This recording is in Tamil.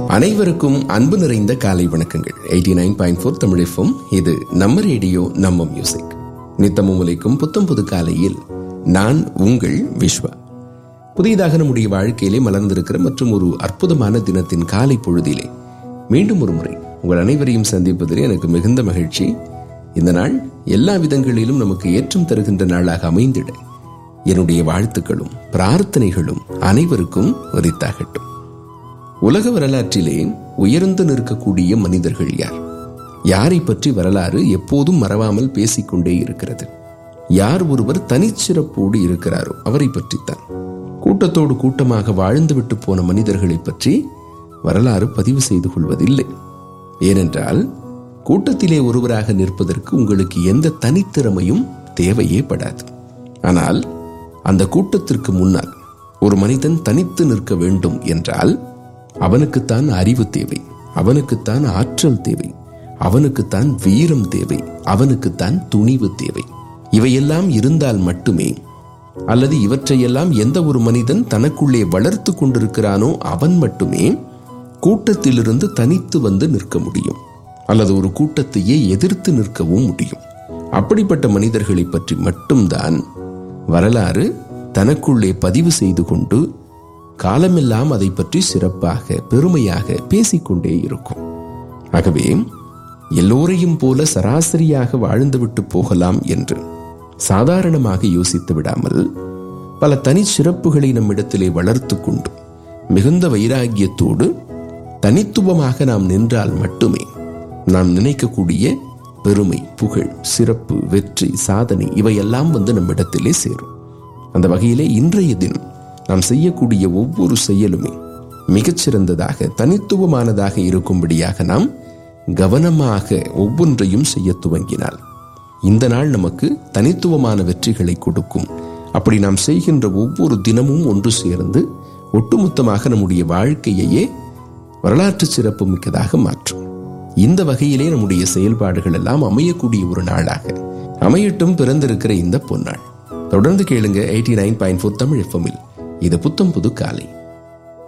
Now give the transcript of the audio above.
அனைவருக்கும் அன்பு நிறைந்த காலை வணக்கங்கள் eighty nine point four Tamil FM இது நம்ம ரேடியோ நம்ம மியூசிக் நித்தமும் உலைக்கும் புத்தம் புது காலையில் நான் உங்கள் விஸ்வா புதியதாக நம்முடைய வாழ்க்கையிலே மலர்ந்திருக்கிற மற்றும் ஒரு அற்புதமான தினத்தின் காலை பொழுதிலே மீண்டும் ஒரு முறை உங்கள் அனைவரையும் சந்திப்பதிலே எனக்கு மிகுந்த மகிழ்ச்சி இந்த நாள் எல்லா விதங்களிலும் நமக்கு ஏற்றம் தருகின்ற நாளாக அமைந்திட என்னுடைய வாழ்த்துக்களும் பிரார்த்தனைகளும் அனைவருக்கும் உரித்தாகட்டும் உலக வரலாற்றிலே உயர்ந்து நிற்கக்கூடிய மனிதர்கள் யார் யாரை பற்றி வரலாறு எப்போதும் மறவாமல் பேசிக்கொண்டே இருக்கிறது யார் ஒருவர் தனிச்சிறப்போடு இருக்கிறாரோ அவரை பற்றித்தான் கூட்டத்தோடு கூட்டமாக வாழ்ந்துவிட்டு போன மனிதர்களை பற்றி வரலாறு பதிவு செய்து கொள்வதில்லை ஏனென்றால் கூட்டத்திலே ஒருவராக நிற்பதற்கு உங்களுக்கு எந்த தனித்திறமையும் தேவையே படாது ஆனால் அந்த கூட்டத்திற்கு முன்னால் ஒரு மனிதன் தனித்து நிற்க வேண்டும் என்றால் அவனுக்குத்தான் அறிவு தேவை அவனுக்குத்தான் ஆற்றல் தேவை அவனுக்குத்தான் வீரம் தேவை அவனுக்குத்தான் துணிவு தேவை இவையெல்லாம் இருந்தால் மட்டுமே அல்லது இவற்றையெல்லாம் எந்த ஒரு மனிதன் தனக்குள்ளே வளர்த்து கொண்டிருக்கிறானோ அவன் மட்டுமே கூட்டத்திலிருந்து தனித்து வந்து நிற்க முடியும் அல்லது ஒரு கூட்டத்தையே எதிர்த்து நிற்கவும் முடியும் அப்படிப்பட்ட மனிதர்களை பற்றி மட்டும்தான் வரலாறு தனக்குள்ளே பதிவு செய்து கொண்டு காலமெல்லாம் அதை பற்றி சிறப்பாக பெருமையாக பேசிக்கொண்டே இருக்கும் ஆகவே எல்லோரையும் போல சராசரியாக வாழ்ந்துவிட்டு போகலாம் என்று சாதாரணமாக யோசித்து விடாமல் பல தனி சிறப்புகளை நம்மிடத்திலே வளர்த்து கொண்டு மிகுந்த வைராகியத்தோடு தனித்துவமாக நாம் நின்றால் மட்டுமே நாம் நினைக்கக்கூடிய பெருமை புகழ் சிறப்பு வெற்றி சாதனை இவையெல்லாம் வந்து நம்மிடத்திலே சேரும் அந்த வகையிலே இன்றைய தினம் நாம் செய்யக்கூடிய ஒவ்வொரு செயலுமே மிகச்சிறந்ததாக தனித்துவமானதாக இருக்கும்படியாக நாம் கவனமாக ஒவ்வொன்றையும் செய்ய துவங்கினால் இந்த நாள் நமக்கு தனித்துவமான வெற்றிகளை கொடுக்கும் அப்படி நாம் செய்கின்ற ஒவ்வொரு தினமும் ஒன்று சேர்ந்து ஒட்டுமொத்தமாக நம்முடைய வாழ்க்கையையே வரலாற்று சிறப்பு மிக்கதாக மாற்றும் இந்த வகையிலே நம்முடைய செயல்பாடுகள் எல்லாம் அமையக்கூடிய ஒரு நாளாக அமையட்டும் பிறந்திருக்கிற இந்த பொன்னாள் தொடர்ந்து கேளுங்க eighty nine point four Tamil எஃப்எம்மில் இது புத்தம் புது காலை